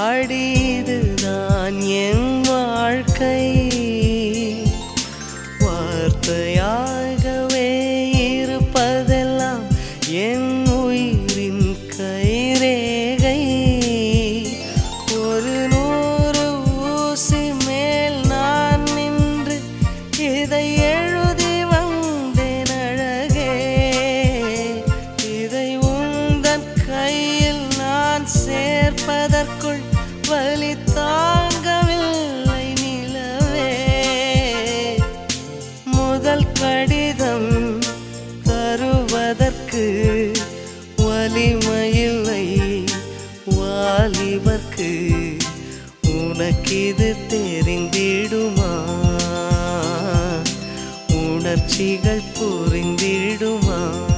அடிதுதான் என் வாழ்க்கை வார்த்தையாகவே இருப்பதெல்லாம் என் உயிரின் கைரேகை ஒரு நூறு ஊசி மேல் நான் நின்று இதை எழுதி வந்தேன் அழகே இதை உந்தன் கையில் நான் சேர்ப்பதற்குள் வலி தாங்கவில்லை நிலவே முதல் கடிதம் தருவதற்கு வலிமையில்லை வாலிபர்க்கு உனக்கிது தெரிந்திடுமா உணர்ச்சிகள் புரிந்திடுமா